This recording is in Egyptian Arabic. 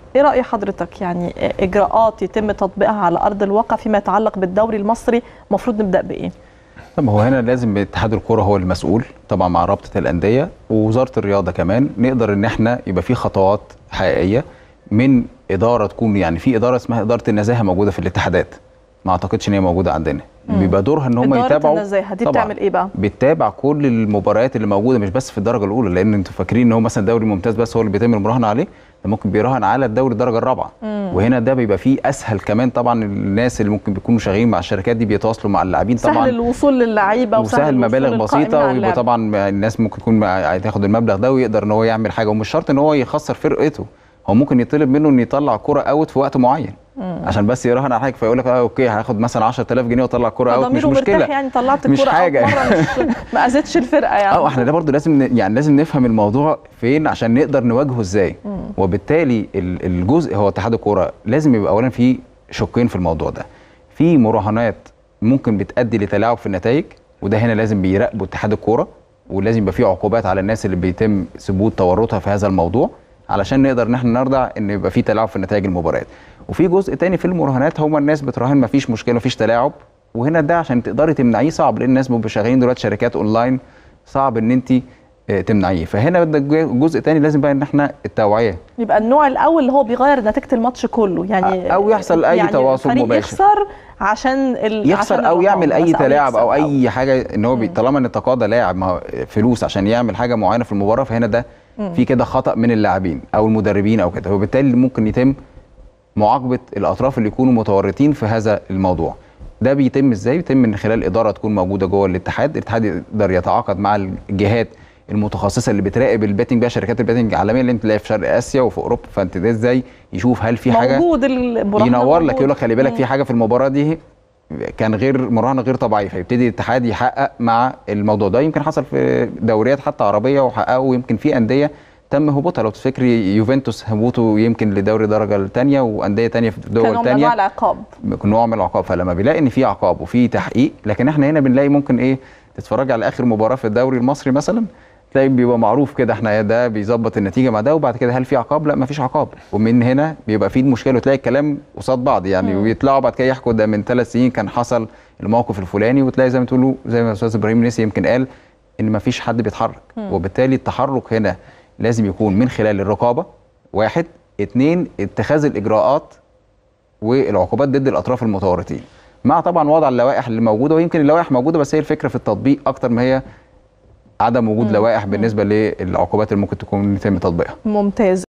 ايه راي حضرتك يعني اجراءات يتم تطبيقها على ارض الواقع فيما يتعلق بالدوري المصري المفروض نبدا بايه طب هو هنا لازم اتحاد الكوره هو المسؤول طبعا مع رابطه الانديه ووزاره الرياضه كمان نقدر ان احنا يبقى في خطوات حقيقيه من اداره تكون يعني في اداره اسمها اداره النزاهه موجوده في الاتحادات ما اعتقدش ان هي موجوده عندنا بيبقى دورها ان هم إدارة يتابعوا النزاهة دي طبعاً. بتعمل ايه بقى؟ بتتابع كل المباريات اللي موجوده مش بس في الدرجه الاولى لان انتوا فاكرين ان هو مثلا الدوري الممتاز بس هو اللي بيتم المراهنه عليه ده ممكن بيراهن على الدوري الدرجه الرابعه وهنا ده بيبقى فيه اسهل كمان طبعا الناس اللي ممكن بيكونوا شغالين مع الشركات دي بيتواصلوا مع اللاعبين طبعا سهل الوصول للعيبه وسهل الوصول مبالغ للقائمين بسيطه على ويبقى اللعب. طبعا الناس ممكن تكون هتاخد المبلغ ده ويقدر ان هو يعمل حاجه ومش شرط ان هو يخسر فرقته هو ممكن يطلب منه انه يطلع كرة اوت في وقت معين عشان بس يراهن على حاجه فيقول لك اه اوكي هاخد مثلا 10000 جنيه واطلع كرة اوت مش ضميره مشكله مرتاح يعني طلعت مش الكرة حاجة. أول مرة مش ما اذتش الفرقه يعني اه احنا ده برضو لازم ن- يعني لازم نفهم الموضوع فين عشان نقدر نواجهه ازاي وبالتالي ال- الجزء هو اتحاد الكوره لازم يبقى اولا في شقين في الموضوع ده في مراهنات ممكن بتؤدي لتلاعب في النتائج وده هنا لازم بيراقبوا اتحاد الكوره ولازم يبقى في عقوبات على الناس اللي بيتم ثبوت تورطها في هذا الموضوع علشان نقدر ان احنا نرضع ان يبقى في تلاعب في نتائج المباريات وفي جزء تاني في المراهنات هما الناس بتراهن مفيش مشكله مفيش تلاعب وهنا ده عشان تقدري تمنعيه صعب لان الناس بيبقوا شغالين دلوقتي شركات اونلاين صعب ان انت آه، تمنعيه فهنا ده جزء تاني لازم بقى ان احنا التوعيه يبقى النوع الاول اللي هو بيغير نتيجه الماتش كله يعني أو يحصل أي يعني تواصل الفريق مباشر. يخسر عشان ال... يخسر عشان او الرقم يعمل اي بس تلاعب او يكسب اي حاجه ان هو بي- طالما ان تقاضى لاعب ما هو فلوس عشان يعمل حاجه معينه في المباراه فهنا ده في كده خطا من اللاعبين او المدربين او كده وبالتالي ممكن يتم معاقبه الاطراف اللي يكونوا متورطين في هذا الموضوع ده بيتم ازاي بيتم من خلال اداره تكون موجوده جوه الاتحاد الاتحاد يقدر يتعاقد مع الجهات المتخصصه اللي بتراقب البيتنج بقى شركات البيتنج العالميه اللي انت تلاقيها في شرق اسيا وفي اوروبا فانت ده ازاي يشوف هل في حاجه موجود المراهنه ينور لك موجود. يقول لك خلي بالك في حاجه في المباراه دي كان غير مراهنه غير طبيعيه فيبتدي الاتحاد يحقق مع الموضوع ده يمكن حصل في دوريات حتى عربيه وحققوا يمكن في انديه تم هبوطها لو تفتكري يوفنتوس هبوطه يمكن لدوري الدرجه الثانيه وانديه ثانيه في كان دول نوع من انواع ثانيه العقاب نوع من العقاب فلما بيلاقي ان في عقاب وفي تحقيق لكن احنا هنا بنلاقي ممكن ايه تتفرج على اخر مباراه في الدوري المصري مثلا تلاقي بيبقى معروف كده احنا ده بيظبط النتيجه مع ده وبعد كده هل في عقاب؟ لا ما فيش عقاب ومن هنا بيبقى في المشكله وتلاقي الكلام قصاد بعض يعني ويطلعوا بعد كده يحكوا ده من ثلاث سنين كان حصل الموقف الفلاني وتلاقي زي ما تقولوا زي ما الاستاذ ابراهيم نسي يمكن قال ان ما فيش حد بيتحرك وبالتالي التحرك هنا لازم يكون من خلال الرقابه واحد اتنين اتخاذ الاجراءات والعقوبات ضد الاطراف المتورطين مع طبعا وضع اللوائح اللي موجوده ويمكن اللوائح موجوده بس هي الفكره في التطبيق اكتر ما هي عدم وجود لوائح بالنسبه للعقوبات اللي ممكن تكون يتم تطبيقها ممتاز